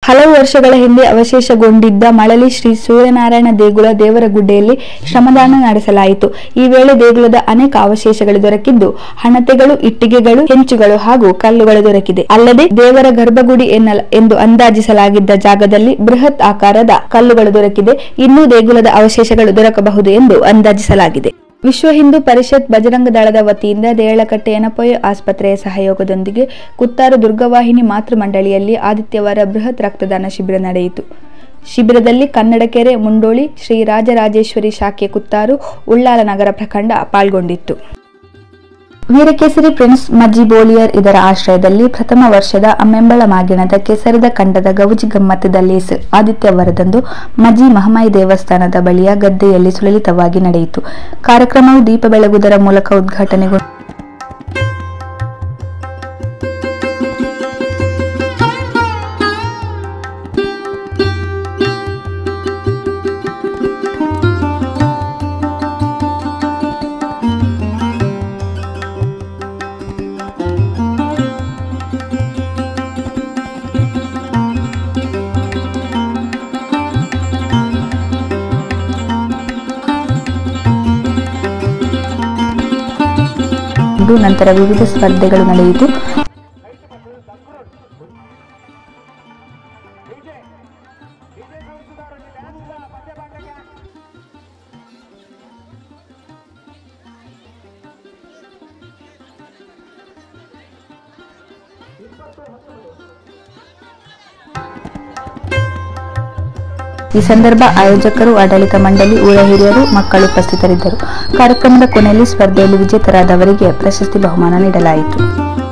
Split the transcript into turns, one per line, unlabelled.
ಹಲವು ವರ್ಷಗಳ ಹಿಂದೆ ಅವಶೇಷಗೊಂಡಿದ್ದ ಮಳಲಿ ಶ್ರೀ ಸೂರ್ಯನಾರಾಯಣ ದೇಗುಲ ದೇವರಗುಡ್ಡೆಯಲ್ಲಿ ಶ್ರಮದಾನ ನಡೆಸಲಾಯಿತು ಈ ವೇಳೆ ದೇಗುಲದ ಅನೇಕ ಅವಶೇಷಗಳು ದೊರಕಿದ್ದು ಹಣತೆಗಳು ಇಟ್ಟಿಗೆಗಳು ಹೆಂಚುಗಳು ಹಾಗೂ ಕಲ್ಲುಗಳು ದೊರಕಿದೆ ಅಲ್ಲದೆ ದೇವರ ಗರ್ಭಗುಡಿ ಎನ್ನಲ ಎಂದು ಅಂದಾಜಿಸಲಾಗಿದ್ದ ಜಾಗದಲ್ಲಿ ಬೃಹತ್ ಆಕಾರದ ಕಲ್ಲುಗಳು ದೊರಕಿದೆ ಇನ್ನೂ ದೇಗುಲದ ಅವಶೇಷಗಳು ದೊರಕಬಹುದು ಎಂದು ಅಂದಾಜಿಸಲಾಗಿದೆ ವಿಶ್ವ ಹಿಂದೂ ಪರಿಷತ್ ಬಜರಂಗ ದಳದ ವತಿಯಿಂದ ದೇರಳಕಟ್ಟೆ ಎನಪೊಯ ಆಸ್ಪತ್ರೆಯ ಸಹಯೋಗದೊಂದಿಗೆ ಕುತ್ತಾರು ದುರ್ಗವಾಹಿನಿ ಮಾತೃ ಮಂಡಳಿಯಲ್ಲಿ ಆದಿತ್ಯವಾರ ಬೃಹತ್ ರಕ್ತದಾನ ಶಿಬಿರ ನಡೆಯಿತು ಶಿಬಿರದಲ್ಲಿ ಕನ್ನಡಕೆರೆ ಮುಂಡೋಳಿ ಶ್ರೀ ರಾಜರಾಜೇಶ್ವರಿ ಶಾಖೆ ಕುತ್ತಾರು ಉಳ್ಳಾಲ ನಗರ ಪ್ರಖಂಡ ಪಾಲ್ಗೊಂಡಿತ್ತು ವೀರಕೇಸರಿ ಪ್ರಿನ್ಸ್ ಮಜ್ಜಿ ಬೋಲಿಯರ್ ಇದರ ಆಶ್ರಯದಲ್ಲಿ ಪ್ರಥಮ ವರ್ಷದ ಅಮ್ಮೆಂಬಳ ಮಾಗಿಣದ ಕೆಸರದ ಕಂಡದ ಗೌಜಿ ಗಮ್ಮತ್ತದಲ್ಲಿ ಸ- ಆದಿತ್ಯವಾರದಂದು ಮಜ್ಜಿ ಮಹಮಾಯಿ ದೇವಸ್ಥಾನದ ಬಳಿಯ ಗದ್ದೆಯಲ್ಲಿ ಸುಲಲಿತವಾಗಿ ನಡೆಯಿತು ಕಾರ್ಯಕ್ರಮವು ದೀಪ ಬೆಳಗುವುದರ ಮೂಲಕ ಉದ್ಘಾಟನೆಗೊಂಡು ನಂತರ ವಿವಿಧ ಸ್ಪರ್ಧೆಗಳು ನಡೆಯಿತು ಈ ಸಂದರ್ಭ ಆಯೋಜಕರು ಆಡಳಿತ ಮಂಡಳಿ ಊರ ಹಿರಿಯರು ಮಕ್ಕಳು ಉಪಸ್ಥಿತರಿದ್ದರು ಕಾರ್ಯಕ್ರಮದ ಕೊನೆಯಲ್ಲಿ ಸ್ಪರ್ಧೆಯಲ್ಲಿ ವಿಜೇತರಾದವರಿಗೆ ಪ್ರಶಸ್ತಿ ಬಹುಮಾನ ನೀಡಲಾಯಿತು